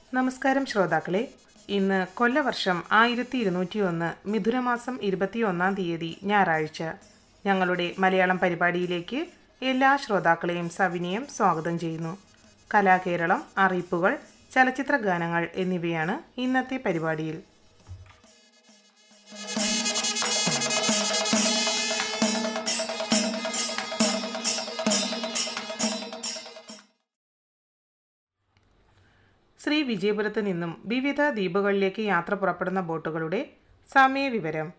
നമസ്കാരം ശ്രോതാക്കളെ ഇന്ന് കൊല്ലവർഷം ആയിരത്തി ഇരുന്നൂറ്റി ഒന്ന് മിഥുനമാസം ഇരുപത്തിയൊന്നാം തീയതി ഞായറാഴ്ച ഞങ്ങളുടെ മലയാളം പരിപാടിയിലേക്ക് എല്ലാ ശ്രോതാക്കളെയും സവിനയം സ്വാഗതം ചെയ്യുന്നു കലാകേരളം അറിയിപ്പുകൾ ചലച്ചിത്ര ഗാനങ്ങൾ എന്നിവയാണ് ഇന്നത്തെ പരിപാടിയിൽ ശ്രീ വിജയപുരത്ത് നിന്നും വിവിധ ദ്വീപുകളിലേക്ക് യാത്ര പുറപ്പെടുന്ന ബോട്ടുകളുടെ സമയവിവരം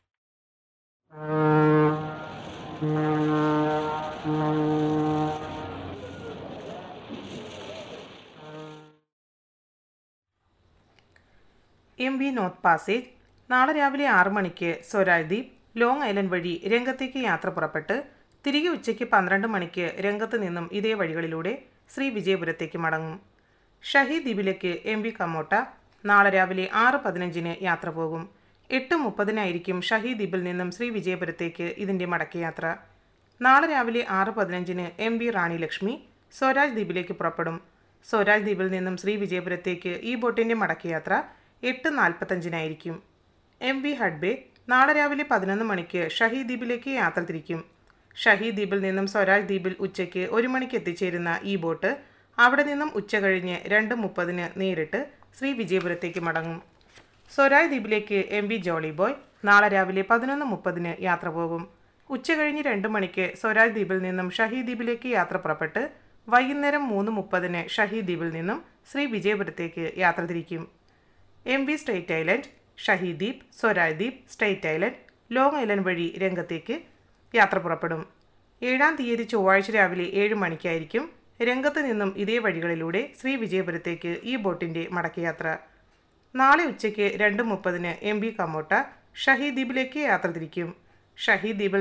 എം വി നോർത്ത് പാസേജ് നാളെ രാവിലെ ആറ് മണിക്ക് സ്വരാജ് ദ്വീപ് ലോങ് ഐലൻഡ് വഴി രംഗത്തേക്ക് യാത്ര പുറപ്പെട്ട് തിരികെ ഉച്ചയ്ക്ക് പന്ത്രണ്ട് മണിക്ക് രംഗത്ത് നിന്നും ഇതേ വഴികളിലൂടെ ശ്രീ വിജയപുരത്തേക്ക് മടങ്ങും ഷഹീദ് ദ്വീപിലേക്ക് എം വി കമ്മോട്ട നാളെ രാവിലെ ആറ് പതിനഞ്ചിന് യാത്ര പോകും എട്ട് മുപ്പതിനായിരിക്കും ഷഹീദ് ദ്വീപിൽ നിന്നും ശ്രീ വിജയപുരത്തേക്ക് ഇതിൻ്റെ മടക്കയാത്ര നാളെ രാവിലെ ആറ് പതിനഞ്ചിന് എം വി റാണി ലക്ഷ്മി സ്വരാജ് ദ്വീപിലേക്ക് പുറപ്പെടും സ്വരാജ് ദ്വീപിൽ നിന്നും ശ്രീ വിജയപുരത്തേക്ക് ഈ ബോട്ടിൻ്റെ മടക്കയാത്ര എട്ട് നാൽപ്പത്തഞ്ചിനായിരിക്കും എം വി ഹഡ്ബേ നാളെ രാവിലെ പതിനൊന്ന് മണിക്ക് ഷഹീദ് ദ്വീപിലേക്ക് യാത്ര തിരിക്കും ഷഹീദ് ദ്വീപിൽ നിന്നും സ്വരാജ് ദ്വീപിൽ ഉച്ചയ്ക്ക് ഒരു മണിക്ക് എത്തിച്ചേരുന്ന ഈ ബോട്ട് അവിടെ നിന്നും ഉച്ച കഴിഞ്ഞ് രണ്ട് മുപ്പതിന് നേരിട്ട് ശ്രീ വിജയപുരത്തേക്ക് മടങ്ങും സ്വരാജ് ദ്വീപിലേക്ക് എം വി ജോളി ബോയ് നാളെ രാവിലെ പതിനൊന്ന് മുപ്പതിന് യാത്ര പോകും ഉച്ചകഴിഞ്ഞ് രണ്ട് മണിക്ക് സ്വരാജ് ദ്വീപിൽ നിന്നും ഷഹീദ് ദ്വീപിലേക്ക് യാത്ര പുറപ്പെട്ട് വൈകുന്നേരം മൂന്ന് മുപ്പതിന് ഷഹീദ് ദ്വീപിൽ നിന്നും ശ്രീ വിജയപുരത്തേക്ക് യാത്ര തിരിക്കും M V state island Shaheed Dweep Swaraj ദ്വീപ് സ്റ്റേറ്റ് ഐലൻഡ് ലോങ് ഐലൻഡ് വഴി രംഗത്തേക്ക് യാത്ര പുറപ്പെടും ഏഴാം തീയതി ചൊവ്വാഴ്ച രാവിലെ ഏഴ് മണിക്കായിരിക്കും രംഗത്ത് നിന്നും ഇതേ വഴികളിലൂടെ ശ്രീ വിജയപുരത്തേക്ക് ഈ ബോട്ടിൻ്റെ മടക്കയാത്ര നാളെ ഉച്ചയ്ക്ക് രണ്ട് മുപ്പതിന് എം ബി കമ്മോട്ട ഷഹീദ് ദ്വീപിലേക്ക് യാത്ര തിരിക്കും ഷഹീദ് ദ്വീപിൽ